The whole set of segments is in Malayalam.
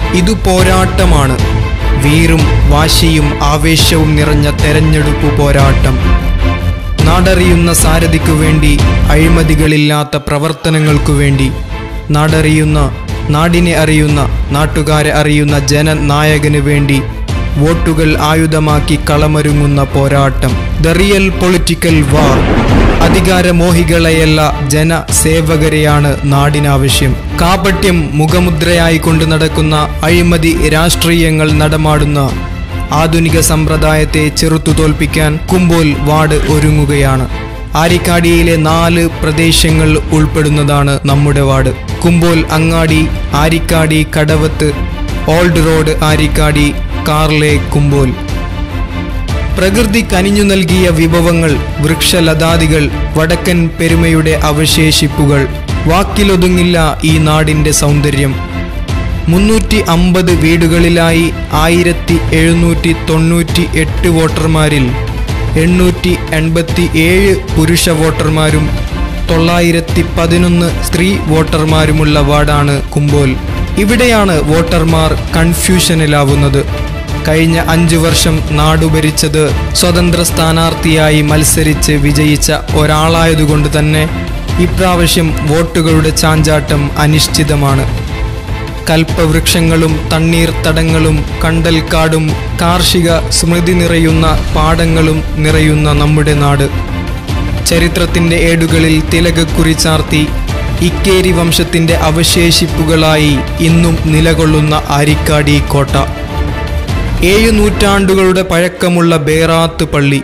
ഇതു പോരാട്ടമാണ് വീറും വാശിയും ആവേശവും നിറഞ്ഞ തെരഞ്ഞെടുപ്പ് പോരാട്ടം നാടറിയുന്ന സാരഥിക്കു വേണ്ടി അഴിമതികളില്ലാത്ത പ്രവർത്തനങ്ങൾക്കു വേണ്ടി നാടറിയുന്ന നാടിനെ അറിയുന്ന നാട്ടുകാരെ അറിയുന്ന ജനനായകന് വേണ്ടി വോട്ടുകൾ ആയുധമാക്കി കളമൊരുങ്ങുന്ന പോരാട്ടം ദ റിയൽ പൊളിറ്റിക്കൽ വാർ അധികാരമോഹികളെയല്ല ജനസേവകരെയാണ് നാടിനാവശ്യം കാപട്യം മുഖമുദ്രയായി കൊണ്ട് നടക്കുന്ന അഴിമതി രാഷ്ട്രീയങ്ങൾ നടമാടുന്ന ആധുനിക സമ്പ്രദായത്തെ ചെറുത്തു തോൽപ്പിക്കാൻ കുമ്പോൽ വാർഡ് ഒരുങ്ങുകയാണ് ആരിക്കാടിയിലെ നാല് പ്രദേശങ്ങൾ ഉൾപ്പെടുന്നതാണ് നമ്മുടെ ward Kumbol Angadi Arikkadi Kadavath old road Arikkadi Karle Kumbol പ്രകൃതി കനിഞ്ഞു നൽകിയ വിഭവങ്ങൾ വൃക്ഷലതാദികൾ വടക്കൻ പെരുമയുടെ അവശേഷിപ്പുകൾ വാക്കിലൊതുങ്ങില്ല ഈ നാടിൻ്റെ സൗന്ദര്യം മുന്നൂറ്റി അമ്പത് വീടുകളിലായി ആയിരത്തി എഴുന്നൂറ്റി തൊണ്ണൂറ്റി എട്ട് വോട്ടർമാരിൽ എണ്ണൂറ്റി എൺപത്തി ഏഴ് പുരുഷ വോട്ടർമാരും തൊള്ളായിരത്തി പതിനൊന്ന് സ്ത്രീ വോട്ടർമാരുമുള്ള വാർഡാണ് കുമ്പോൽ ഇവിടെയാണ് വോട്ടർമാർ കൺഫ്യൂഷനിലാവുന്നത് കഴിഞ്ഞ അഞ്ചു വർഷം നാടുഭരിച്ചത് സ്വതന്ത്ര സ്ഥാനാർത്ഥിയായി മത്സരിച്ച് വിജയിച്ച ഒരാളായതുകൊണ്ട് തന്നെ ഇപ്രാവശ്യം വോട്ടുകളുടെ ചാഞ്ചാട്ടം അനിശ്ചിതമാണ് കൽപ്പവൃക്ഷങ്ങളും തണ്ണീർത്തടങ്ങളും കണ്ടൽക്കാടും കാർഷിക സ്മൃതി നിറയുന്ന പാടങ്ങളും നിറയുന്ന നമ്മുടെ നാട് ചരിത്രത്തിൻ്റെ ഏടുകളിൽ തിലകക്കുറി ചാർത്തി ഇക്കേരി വംശത്തിൻ്റെ അവശേഷിപ്പുകളായി ഇന്നും നിലകൊള്ളുന്ന ആരിക്കാടി കോട്ട ഏഴു നൂറ്റാണ്ടുകളുടെ പഴക്കമുള്ള ബേറാത്ത് പള്ളി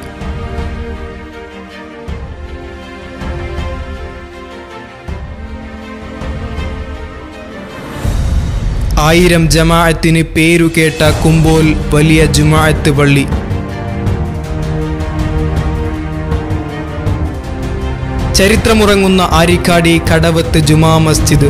ആയിരം ജമാഅത്തിന് പേരുകേട്ട കുമ്പോൽ വലിയ ജുമാഅത്ത് പള്ളി ചരിത്രമുറങ്ങുന്ന ആരിക്കാടി കടവത്ത് ജുമാ മസ്ജിദ്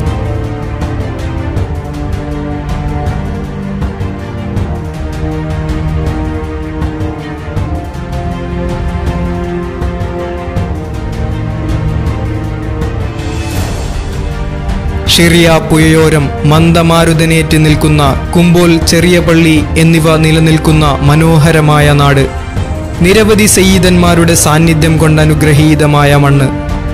ഷിറിയ പുഴയോരം മന്ദമാരുതനേറ്റ് നിൽക്കുന്ന കുമ്പോൽ ചെറിയ പള്ളി എന്നിവ നിലനിൽക്കുന്ന മനോഹരമായ നാട് നിരവധി സയ്യിദന്മാരുടെ സാന്നിധ്യം കൊണ്ട് അനുഗ്രഹീതമായ മണ്ണ്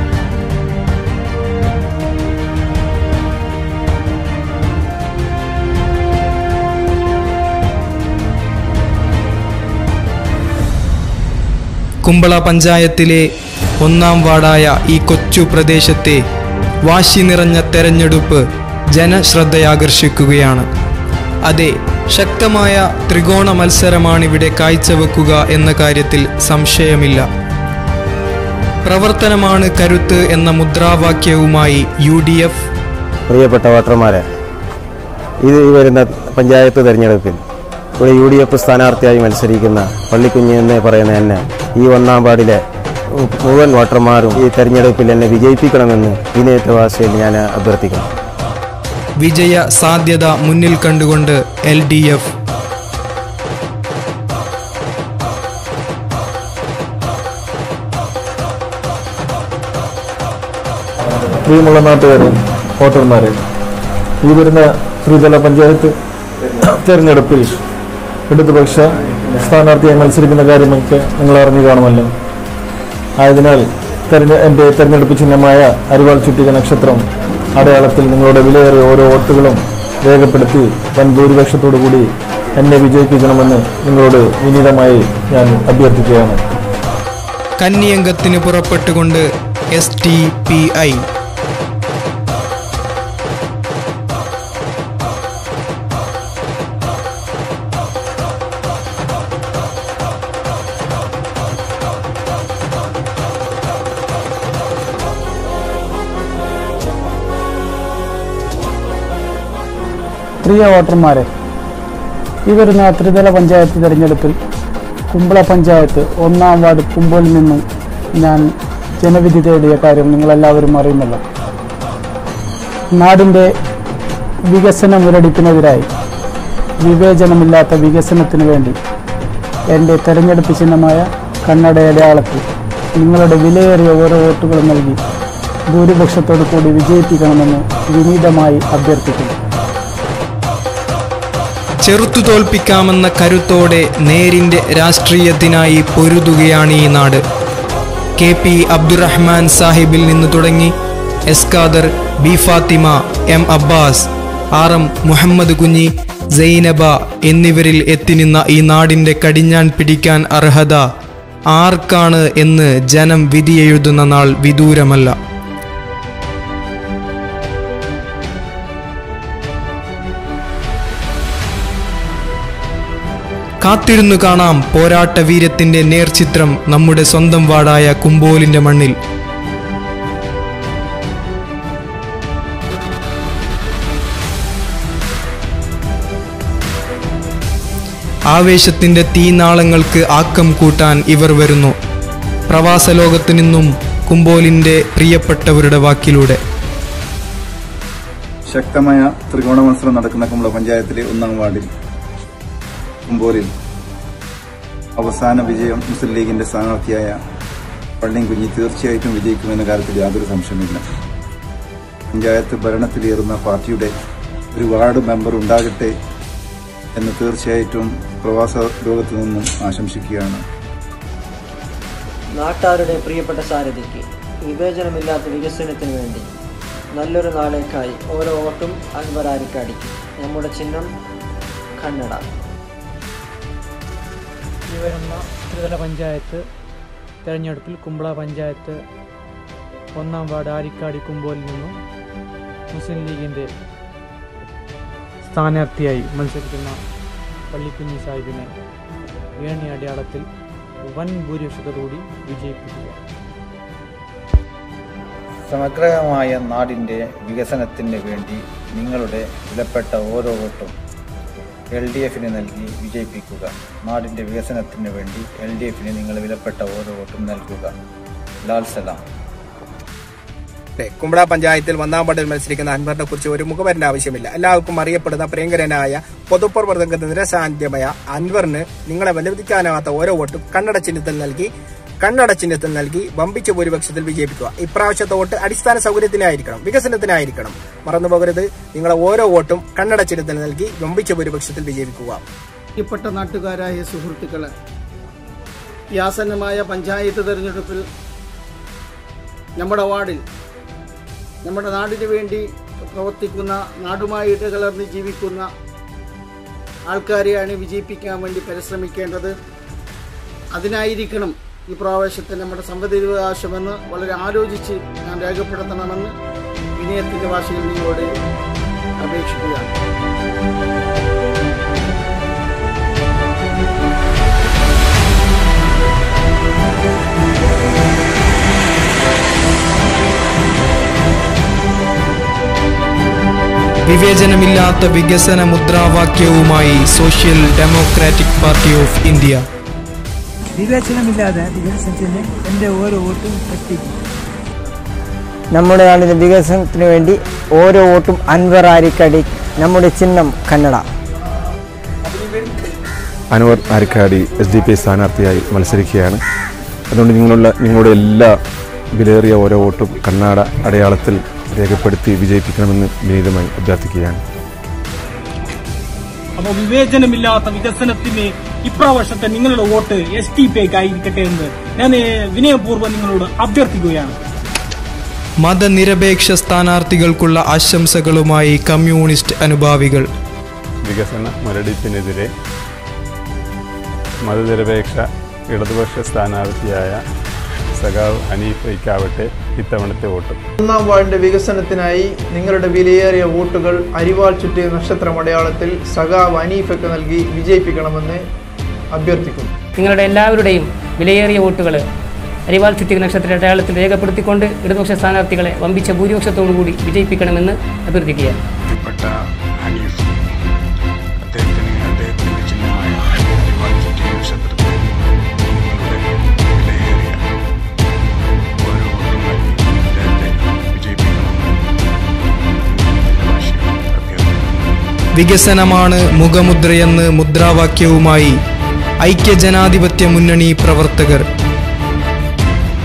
കുമ്പള പഞ്ചായത്തിലെ ഒന്നാം വാർഡായ ഈ കൊച്ചു പ്രദേശത്തെ വാശി നിറഞ്ഞ തെരഞ്ഞെടുപ്പ് ജനശ്രദ്ധയാകർഷിക്കുകയാണ് അതെ ശക്തമായ ത്രികോണ മത്സരമാണിവിടെ കാഴ്ചവെക്കുക എന്ന കാര്യത്തിൽ സംശയമില്ല പ്രവർത്തനമാണ് കരുത്ത് എന്ന മുദ്രാവാക്യവുമായി യു ഡി എഫ് പ്രിയപ്പെട്ട വോട്ടർമാരെ ഇത് ഈ വരുന്ന പഞ്ചായത്ത് തെരഞ്ഞെടുപ്പിൽ ഇവിടെ യു ഡി എഫ് സ്ഥാനാർത്ഥിയായി മത്സരിക്കുന്ന പള്ളിക്കുഞ്ഞ് എന്ന് പറയുന്ന എന്നെ ഈ ഒന്നാം വാർഡിലെ മുഴുവൻ വോട്ടർമാരും ഈ തെരഞ്ഞെടുപ്പിൽ എന്നെ വിജയിപ്പിക്കണമെന്ന് വിനയത്തെ ഭാഷയിൽ ഞാൻ അഭ്യർത്ഥിക്കുന്നു വിജയ സാധ്യത മുന്നിൽ കണ്ടുകൊണ്ട് എൽ ഡി എഫ് പ്രിയമുള്ള നാട്ടുകാരെ വോട്ടർമാരെ ഈ വരുന്ന ശ്രീതല പഞ്ചായത്ത് തെരഞ്ഞെടുപ്പിൽ ഇടതുപക്ഷ സ്ഥാനാർത്ഥിയായി മത്സരിക്കുന്ന കാര്യമൊക്കെ നിങ്ങൾ അറിഞ്ഞു കാണുമല്ലോ ആയതിനാൽ തെരഞ്ഞെ എൻ്റെ തെരഞ്ഞെടുപ്പ് ചിഹ്നമായ അരിവാൾ ചുറ്റിക നക്ഷത്രം അടയാളത്തിൽ നിങ്ങളുടെ വിലയേറിയ ഓരോ വോട്ടുകളും രേഖപ്പെടുത്തി വൻ ഭൂരിപക്ഷത്തോടു കൂടി എന്നെ വിജയിപ്പിക്കണമെന്ന് നിങ്ങളോട് വിനീതമായി ഞാൻ അഭ്യർത്ഥിക്കുകയാണ് കന്നിയംഗത്തിന് പുറപ്പെട്ടുകൊണ്ട് എസ് ടി പി ഐ പ്രിയ വോട്ടർമാരെ ഈ വരുന്ന ത്രിതല പഞ്ചായത്ത് തിരഞ്ഞെടുപ്പിൽ കുമ്പള പഞ്ചായത്ത് ഒന്നാം വാർഡ് കുമ്പോളിൽ നിന്നും ഞാൻ ജനവിധി തേടിയ കാര്യം നിങ്ങളെല്ലാവരും അറിയുമല്ലോ നാടിൻ്റെ വികസന മുരടിപ്പിനെതിരായി വിവേചനമില്ലാത്ത വികസനത്തിനു വേണ്ടി എൻ്റെ തെരഞ്ഞെടുപ്പ് ചിഹ്നമായ കന്നഡ അടയാളത്തിൽ നിങ്ങളുടെ വിലയേറിയ ഓരോ വോട്ടുകളും നൽകി ഭൂരിപക്ഷത്തോടു കൂടി വിജയിപ്പിക്കണമെന്ന് വിനീതമായി അഭ്യർത്ഥിക്കുന്നു ചെറുത്തു തോൽപ്പിക്കാമെന്ന കരുത്തോടെ നേരിൻ്റെ രാഷ്ട്രീയത്തിനായി പൊരുതുകയാണ് ഈ നാട് കെ പി അബ്ദുറഹ്മാൻ സാഹിബിൽ നിന്ന് തുടങ്ങി S Khader B Fathima M Abbas R M Muhammad Kunhi Zainaba എന്നിവരിൽ എത്തിനിന്ന ഈ നാടിൻ്റെ കടിഞ്ഞാൻ പിടിക്കാൻ അർഹത ആർക്കാണ് എന്ന് ജനം വിധിയെഴുതുന്ന നാൾ വിദൂരമല്ല കാത്തിരുന്നു കാണാം പോരാട്ട വീര്യത്തിന്റെ നേർചിത്രം നമ്മുടെ സ്വന്തം വാടായ കുമ്പോലിന്റെ മണ്ണിൽ ആവേശത്തിന്റെ തീനാളങ്ങൾക്ക് ആക്കം കൂട്ടാൻ ഇവർ വരുന്നു പ്രവാസ ലോകത്തു നിന്നും കുമ്പോലിന്റെ പ്രിയപ്പെട്ടവരുടെ വാക്കിലൂടെ ശക്തമായ ത്രികോണ മത്സരം നടക്കുന്ന കുമ്പള പഞ്ചായത്തിലെ ഒന്നാം വാർഡിൽ കുമ്പോലിൽ അവസാന വിജയം മുസ്ലിം ലീഗിന്റെ സ്ഥാനാർത്ഥിയായ പള്ളിയും കുഞ്ഞി തീർച്ചയായിട്ടും വിജയിക്കുമെന്ന കാര്യത്തിൽ യാതൊരു സംശയമില്ല പഞ്ചായത്ത് ഭരണത്തിലേറുന്ന പാർട്ടിയുടെ ഒരു വാർഡ് മെമ്പർ ഉണ്ടാകട്ടെ എന്ന് തീർച്ചയായിട്ടും പ്രവാസ ലോകത്തു നിന്നും ആശംസിക്കുകയാണ് നാട്ടാരുടെ പ്രിയപ്പെട്ട സാരഥിക്ക് വിവേചനമില്ലാത്ത വികസനത്തിന് വേണ്ടി നല്ലൊരു നാളേക്കായി ഓരോ വോട്ടും അൻവരാരിക്കടിക്കും നമ്മുടെ ചിഹ്നം കന്നഡ ഈ വരുന്ന ത്രിതല പഞ്ചായത്ത് തെരഞ്ഞെടുപ്പിൽ കുമ്പള പഞ്ചായത്ത് ഒന്നാം വാർഡ് ആരിക്കാടി കുമ്പോലിൽ നിന്നും മുസ്ലിം ലീഗിൻ്റെ സ്ഥാനാർത്ഥിയായി മത്സരിക്കുന്ന പള്ളിക്കുഞ്ഞി സാഹിബിനെ ഏണി അടയാളത്തിൽ വൻ ഭൂരിപക്ഷത്തോടുകൂടി വിജയിപ്പിക്കുക സമഗ്രമായ നാടിൻ്റെ വികസനത്തിന് വേണ്ടി നിങ്ങളുടെ വിലപ്പെട്ട ഓരോ വോട്ടും എൽ ഡി എഫിന് നൽകി വിജയിപ്പിക്കുക നാടിൻ്റെ വികസനത്തിന് വേണ്ടി എൽ ഡി എഫിന് നിങ്ങൾ വിലപ്പെട്ട ഓരോ വോട്ടും നൽകുക ലാൽ സലാം കുമ്പള പഞ്ചായത്തിൽ ഒന്നാം വാർഡിൽ മത്സരിക്കുന്ന അൻവറിനെ കുറിച്ച് ഒരു മുഖവരന്റെ ആവശ്യമില്ല എല്ലാവർക്കും അറിയപ്പെടുന്ന പ്രിയങ്കരനായ പൊതുപ്രവർത്തക നിരസാന്ധ്യമായ അൻവറിന് നിങ്ങളെ വലുതിക്കാനാവാത്ത ഓരോ വോട്ടും കന്നഡ ചിഹ്നത്തിൽ നൽകി കന്നഡ ചിഹ്നത്തിൽ നൽകി വമ്പിച്ച ഭൂരിപക്ഷത്തിൽ വിജയിപ്പിക്കുക ഇപ്രാവശ്യത്തെ വോട്ട് അടിസ്ഥാന സൗകര്യത്തിനായിരിക്കണം വികസനത്തിനായിരിക്കണം മറന്നുപോകരുത് നിങ്ങളെ ഓരോ വോട്ടും കന്നഡ ചിഹ്നത്തിൽ നൽകി വമ്പിച്ച ഭൂരിപക്ഷത്തിൽ വിജയിപ്പിക്കുക പ്രിയപ്പെട്ട നാട്ടുകാരായ സുഹൃത്തുക്കളെ ഈ ആസന്നമായ പഞ്ചായത്ത് തെരഞ്ഞെടുപ്പിൽ നമ്മുടെ വാർഡിൽ നമ്മുടെ നാടിന് വേണ്ടി പ്രവർത്തിക്കുന്ന നാടുമായി ഇടകലർന്ന് ജീവിക്കുന്ന ആൾക്കാരെയാണ് വിജയിപ്പിക്കാൻ വേണ്ടി പരിശ്രമിക്കേണ്ടത് അതിനായിരിക്കണം ഈ പ്രാവശ്യത്തെ നമ്മുടെ സമ്മതിവകാശമെന്ന് വളരെ ആലോചിച്ച് ഞാൻ രേഖപ്പെടുത്തണമെന്ന് വിനയത്തിൻ്റെ ഭാഷയിൽ നിങ്ങളോട് അപേക്ഷിക്കുകയാണ് വിവേചനമില്ലാത്ത വികസന മുദ്രാവാക്യവുമായി social democratic party of India വിവേചനമില്ലാതെ വികസനത്തിന് എൻ്റെ ഓരോ വോട്ടും എത്തിക്കും നമ്മുടെ നാടിൻ്റെ വികസനത്തിന് വേണ്ടി ഓരോ വോട്ടും അൻവർ ആരിക്കടി നമ്മുടെ ചിഹ്നം കന്നഡ Anwar Arikkadi S D P സ്ഥാനാർത്ഥിയായി മത്സരിക്കുകയാണ് അതുകൊണ്ട് നിങ്ങളുള്ള നിങ്ങളുടെ എല്ലാ വിലയേറിയ ഓരോ വോട്ടും കണ്ണാട അടയാളത്തിൽ രേഖപ്പെടുത്തി വിജയിപ്പിക്കണമെന്ന് വിനീതമായി അഭ്യർത്ഥിക്കുകയാണ് അപ്പോൾ വിവേചനമില്ലാത്ത വികസനത്തിന് ഇപ്രാവശ്യത്തെ നിങ്ങളുടെ വോട്ട് എസ് ടി പി ആയിരിക്കട്ടെ എന്ന് ഞാൻ വിനയപൂർവ്വം നിങ്ങളോട് അഭ്യർത്ഥിക്കുകയാണ് മതനിരപേക്ഷ സ്ഥാനാർത്ഥികൾക്കുള്ള ആശംസകളുമായി കമ്മ്യൂണിസ്റ്റ് അനുഭാവികൾ വികസന മുരടിപ്പിനെതിരെ മതനിരപേക്ഷ ഇടതുപക്ഷ സ്ഥാനാർത്ഥിയായ സഖാവ് ഹനീഫയ്ക്കാവട്ടെ ഇത്തവണത്തെ വോട്ട് ഒന്നാം വാർഡിന്റെ വികസനത്തിനായി നിങ്ങളുടെ വിലയേറിയ വോട്ടുകൾ അരിവാൾ ചുറ്റിയ നക്ഷത്രമടയാളത്തിൽ സഖാവ് അനീഫയ്ക്ക് നൽകി വിജയിപ്പിക്കണമെന്ന് അഭ്യർത്ഥിക്കുന്നു നിങ്ങളുടെ എല്ലാവരുടെയും വിലയേറിയ വോട്ടുകൾ അരിവാൾ ചുറ്റിക നക്ഷത്ര അടയാളത്തിൽ രേഖപ്പെടുത്തിക്കൊണ്ട് ഇടതുപക്ഷ സ്ഥാനാർത്ഥികളെ വമ്പിച്ച ഭൂരിപക്ഷത്തോടുകൂടി വിജയിപ്പിക്കണമെന്ന് അഭ്യർത്ഥിക്കുക പ്രിയപ്പെട്ട ഹനീഫ് അദ്ദേഹത്തിന് അദ്ദേഹത്തിന്റെ ചിഹ്നമായ അരിവാൾ ചുറ്റിയ നക്ഷത്രത്തിൽ നിങ്ങളുടെ വിലയേറിയ ഓരോ വോട്ടും നൽകി അദ്ദേഹത്തെ വിജയിപ്പിക്കണമെന്ന് ഭാഷയിൽ അഭ്യർത്ഥിക്കുന്നു വികസനമാണ് മുഖമുദ്രയെന്ന് മുദ്രാവാക്യവുമായി ഐക്യജനാധിപത്യ മുന്നണി പ്രവർത്തകർ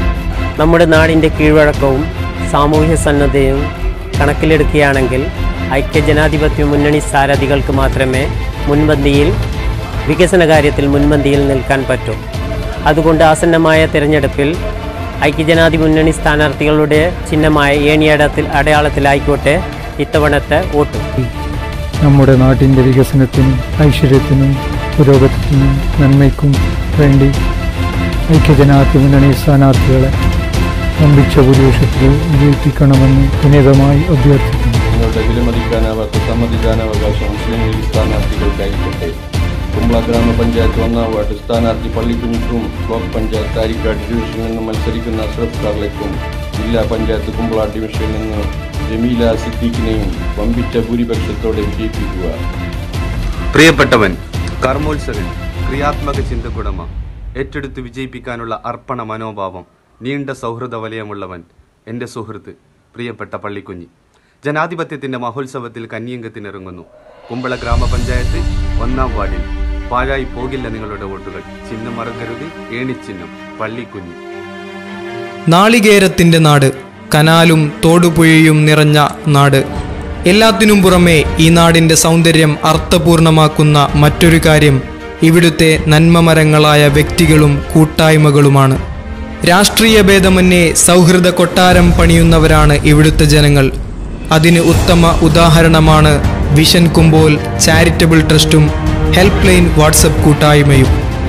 നമ്മുടെ നാടിൻ്റെ കീഴ്വഴക്കവും സാമൂഹ്യ സന്നദ്ധയും കണക്കിലെടുക്കുകയാണെങ്കിൽ ഐക്യജനാധിപത്യ മുന്നണി സാരഥികൾക്ക് മാത്രമേ മുൻപന്തിയിൽ വികസന കാര്യത്തിൽ മുൻപന്തിയിൽ നിൽക്കാൻ പറ്റൂ അതുകൊണ്ട് ആസന്നമായ തിരഞ്ഞെടുപ്പിൽ ഐക്യജനാധിപത്യ മുന്നണി സ്ഥാനാർത്ഥികളുടെ ചിഹ്നമായ ഏണിയടത്തിൽ അടയാളത്തിലായിക്കോട്ടെ ഇത്തവണത്തെ വോട്ട് നമ്മുടെ നാട്ടിൻ്റെ വികസനത്തിനും ഐശ്വര്യത്തിനും പുരോഗതിക്കും നന്മയ്ക്കും വേണ്ടി ഐക്യജനാധിപത്യ മുന്നണി സ്ഥാനാർത്ഥികളെ വമ്പിച്ച ഭൂരിപക്ഷത്തിൽ വിജയിപ്പിക്കണമെന്ന് വിനീതമായി അഭ്യർത്ഥിക്കുന്നു നിങ്ങളുടെ വിലമതിക്കാനാവാത്ത സമ്മതിദാനാവകാശം മുസ്ലിം ലീഗ് സ്ഥാനാർത്ഥികൾക്കായിരിക്കട്ടെ കുമ്പള ഗ്രാമപഞ്ചായത്ത് ഒന്നാം വാർഡ് സ്ഥാനാർത്ഥി പള്ളിക്കുഞ്ഞിക്കും ബ്ലോക്ക് പഞ്ചായത്ത് ആരിക്കാട് ഡിവിഷനിൽ നിന്ന് മത്സരിക്കുന്ന അഷ്റഫ് കാർലയ്ക്കും ജില്ലാ പഞ്ചായത്ത് കുമ്പള ഡിവിഷനിൽ നിന്ന് ജമീല സിദ്ദീഖിനെയും വമ്പിച്ച ഭൂരിപക്ഷത്തോടെ വിജയിപ്പിക്കുക പ്രിയപ്പെട്ടവൻ കർമ്മോത്സവൻ ക്രിയാത്മക ചിന്തകുടമ ഏറ്റെടുത്ത് വിജയിപ്പിക്കാനുള്ള അർപ്പണ മനോഭാവം നീണ്ട സൗഹൃദ വലയമുള്ളവൻ എൻ്റെ സുഹൃത്ത് പ്രിയപ്പെട്ട പള്ളിക്കുഞ്ഞി ജനാധിപത്യത്തിന്റെ മഹോത്സവത്തിൽ കന്നിയങ്കത്തിനിറങ്ങുന്നു കുമ്പള ഗ്രാമപഞ്ചായത്ത് ഒന്നാം വാർഡിൽ പാഴായി പോകില്ല നിങ്ങളുടെ വോട്ടുകൾ ചിഹ്നം മറക്കരുത് ഏണിച്ചിഹ്നം പള്ളിക്കുഞ്ഞി നാളികേരത്തിന്റെ നാട് കനാലും തോടുപുഴയും നിറഞ്ഞ നാട് എല്ലാത്തിനും പുറമെ ഈ നാടിന്റെ സൗന്ദര്യം അർത്ഥപൂർണമാക്കുന്ന മറ്റൊരു കാര്യം ഇവിടുത്തെ നന്മമരങ്ങളായ വ്യക്തികളും കൂട്ടായ്മകളുമാണ് രാഷ്ട്രീയ ഭേദമന്യേ സൗഹൃദ കൊട്ടാരം പണിയുന്നവരാണ് ഇവിടുത്തെ ജനങ്ങൾ അതിന് ഉത്തമ ഉദാഹരണമാണ് വിഷൻ കുമ്പോൽ ചാരിറ്റബിൾ ട്രസ്റ്റും ഹെൽപ്പ് ലൈൻ വാട്സപ്പ് കൂട്ടായ്മയും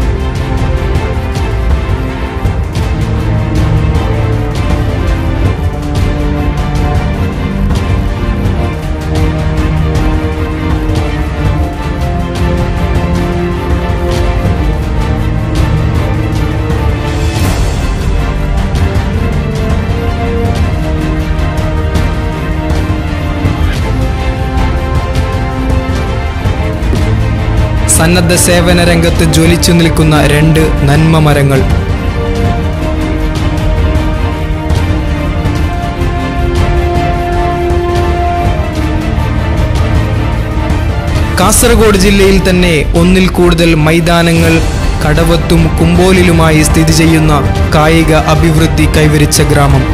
സന്നദ്ധ സേവന രംഗത്ത് ജ്വലിച്ചു നിൽക്കുന്ന രണ്ട് നന്മ മരങ്ങൾ കാസർഗോഡ് ജില്ലയിൽ തന്നെ ഒന്നിൽ കൂടുതൽ മൈതാനങ്ങൾ കടവത്തും കുമ്പോലിലുമായി സ്ഥിതി ചെയ്യുന്ന കായിക അഭിവൃദ്ധി കൈവരിച്ച ഗ്രാമം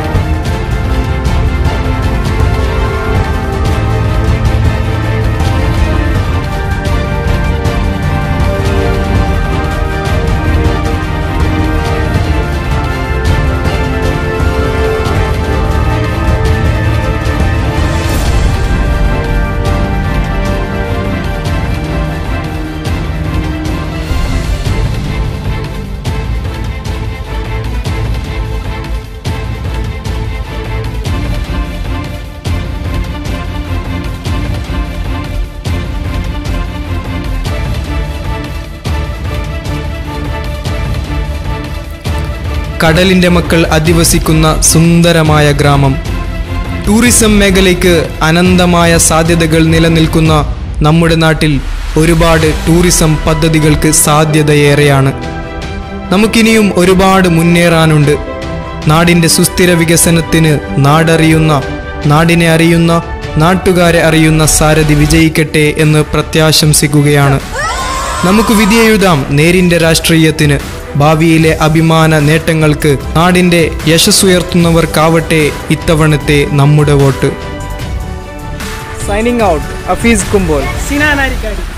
കടലിന്റെ മക്കൾ അധിവസിക്കുന്ന സുന്ദരമായ ഗ്രാമം ടൂറിസം മേഖലയ്ക്ക് അനന്തമായ സാധ്യതകൾ നിലനിൽക്കുന്ന നമ്മുടെ നാട്ടിൽ ഒരുപാട് ടൂറിസം പദ്ധതികൾക്ക് സാധ്യതയേറെയാണ് നമുക്കിനിയും ഒരുപാട് മുന്നേറാനുണ്ട് നാടിൻ്റെ സുസ്ഥിര വികസനത്തിന് നാടറിയുന്ന നാടിനെ അറിയുന്ന നാട്ടുകാരെ അറിയുന്ന സാരഥി വിജയിക്കട്ടെ എന്ന് പ്രത്യാശംസിക്കുകയാണ് നമുക്ക് വിധിയെഴുതാം നേരിൻ്റെ രാഷ്ട്രീയത്തിന് ഭാവിയിലെ അഭിമാന നേട്ടങ്ങൾക്ക് നാടിൻ്റെ യശസ്സുയർത്തുന്നവർക്കാവട്ടെ ഇത്തവണത്തെ നമ്മുടെ vote signing out Afees Kumbol Sinan അരിക്കാടി